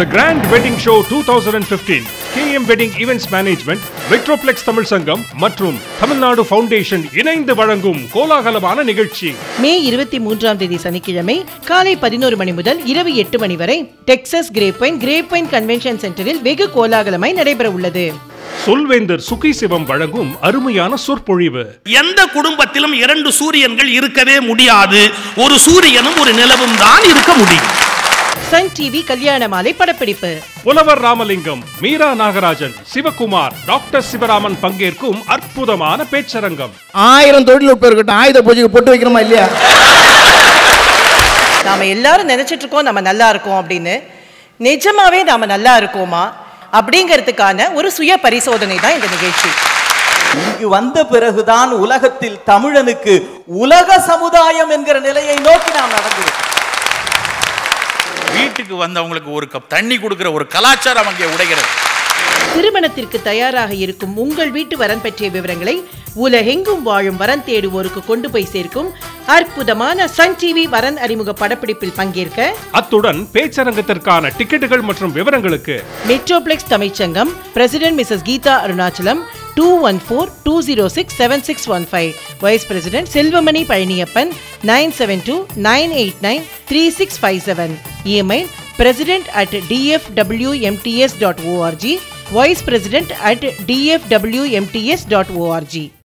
The Grand Wedding Show 2015 KM Wedding Events Management, Metroplex Tamil சங்கம் மற்றும் Tamil Nadu foundation இணைந்து வழங்கும் கோலாகலமான நிகழ்ச்சி மே இருபத்தி மூன்றாம் தேதி சனிக்கிழமை காலை பதினோரு மணி முதல் இரவு எட்டு மணி வரை டெக்சஸ் கிரேப்பைன் கிரேப்பைன் கன்வென்ஷன் சென்டரில் வெகு கோலாகலமாய் நடைபெற உள்ளது சொல்வேந்தர் சுகி சிவம் வழங்கும் அருமையான சொற்பொழிவு எந்த குடும்பத்திலும் இரண்டு சூரியன்கள் இருக்கவே முடியாது ஒரு சூரியனும் ஒரு நிலவும் தான் இருக்க முடியும் சன் டிவி கல்யாண மாலை படப்பிடிப்பு புலவர் ராமலிங்கம் மீரா நாகராஜன் சிவகுமார் டாக்டர் சிவராமன் பங்கேற்கும் அற்புதமான பேச்சரங்கம் ஆயிரம் தொழில்நுட்பம் இருக்கட்டும் ஆயுத பூஜைக்கு பொட்டு வைக்கிறோமா இல்லையா நாம எல்லாரும் நினைச்சிட்டு இருக்கோம் நம்ம நல்லா இருக்கோம் அப்படின்னு நிஜமாவே நாம நல்லா இருக்கோமா அப்படிங்கிறதுக்கான ஒரு சுய பரிசோதனை தான் இந்த நிகழ்ச்சி இங்கு வந்த பிறகுதான் உலகத்தில் தமிழனுக்கு உலக சமுதாயம் என்கிற நிலையை நோக்கி நாம் நடந்திருக்கோம் வீட்டுக்கு வந்தவங்களுக்கு ஒரு கப் தண்ணி கொடுக்கிற ஒரு கலாச்சாரம் அங்கே உடைகிறது திருமணத்திற்கு தயாராக இருக்கும் உங்கள் வீட்டு வரன் பற்றிய விவரங்களை உலகெங்கும் வாழும் வரன் தேடுவோருக்கு கொண்டு போய் சேர்க்கும் அற்புதமான சன் டிவி வரன் அறிமுக படப்பிடிப்பில் பங்கேற்க அத்துடன் பேச்சரங்கத்திற்கான டிக்கெட்டுகள் மற்றும் விவரங்களுக்கு Metroplex Tamil Sangam president Mrs Geetha Arunachalam two one four two zero six seven six one five vice president Selvamani Palaniappan nine seven two nine eight nine three six five seven email president at dfwmts.org vice president at dfwmts.org